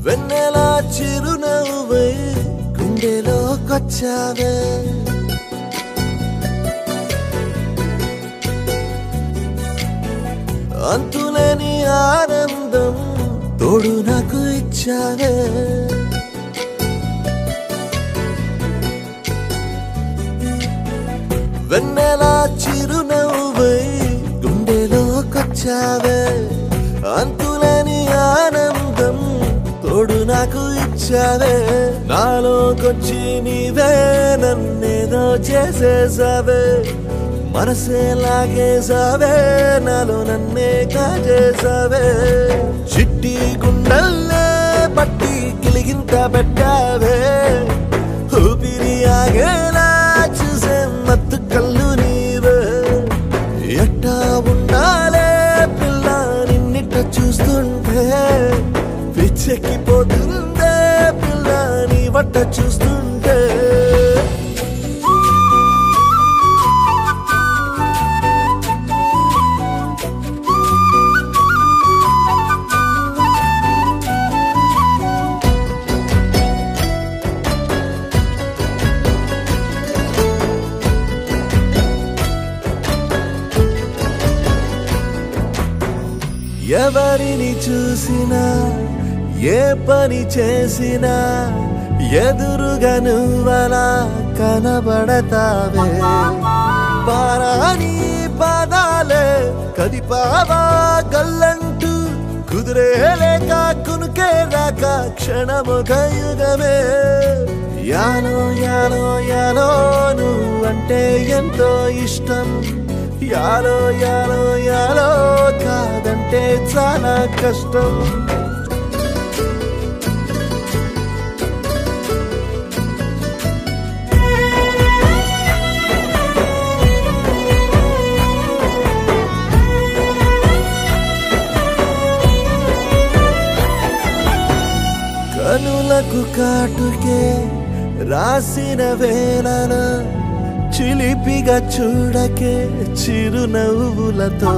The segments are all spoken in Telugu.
వెన్నెలా చిరునవ్వై గుండెలోకొచ్చావే అంతులేని ఆనందం తోడు నాకు ఇచ్చావే వెన్నెలా చిరునవ్వై గుండెలోకొచ్చావే అంతులేని ఆనందం తోడు నాకు ఇచ్చావే నాలోకొచ్చి నీవే నన్నేదో చేసేసావే మనసే లాగేసావే నాలో నన్నే కాజేసావే చిట్టి గుండెల్లే పట్టి కిలిగింత పెట్టావే ఊపిరి ఆగేలా చూసే మత్తు కళ్ళు నీవే ఎట్టా ఉండాలే పిల్ల నిన్నిట్ట చూస్తుంటే పిచ్చెక్కిపోతుందే పిల్ల నీ వట్ట చూస్తుంటే ఎవరిని చూసినా ఏ పని చేసినా ఎదురుగా నువ్వలా కనబడతావే పారాని పాదాలే కదిపావా గల్లంటూ కుదిరేలేక కునుకే రాక క్షణముఖ యుగమే యాలో యాలో యాలో నువ్వంటే ఎంతో ఇష్టం యాలో యాలో యాలో కాదంటే చాలా కష్టం కనులకు కాటుకే రాసిన వేళన చిలిపిగా చూడకే చిరునవ్వులతో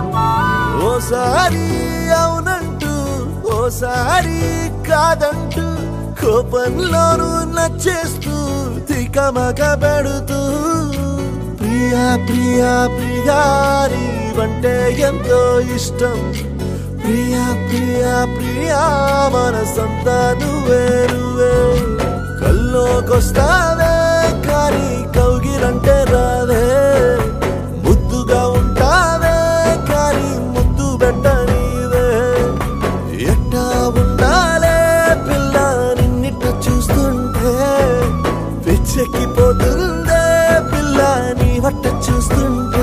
ఓసారి అవునంటూ ఓసారి కాదంటూ కోపంలోనూ నచ్చేస్తూ తికమక పెడుతూ ప్రియా ప్రియా ప్రియా నీవంటే ఎంతో ఇష్టం ప్రియా ప్రియా ప్రియా మనసంతా నువ్వే నువ్వే కల్లోకొస్తావే కానీ కౌగిలంటే రావే ముద్దుగా ఉంటావే కానీ ముద్దు పెట్ట నీవే ఎట్టా ఉండాలే పిల్ల నిన్నిట్ట చూస్తుంటే పిచ్చెక్కిపోతుందే పిల్ల నీ వట్ట చూస్తుంటే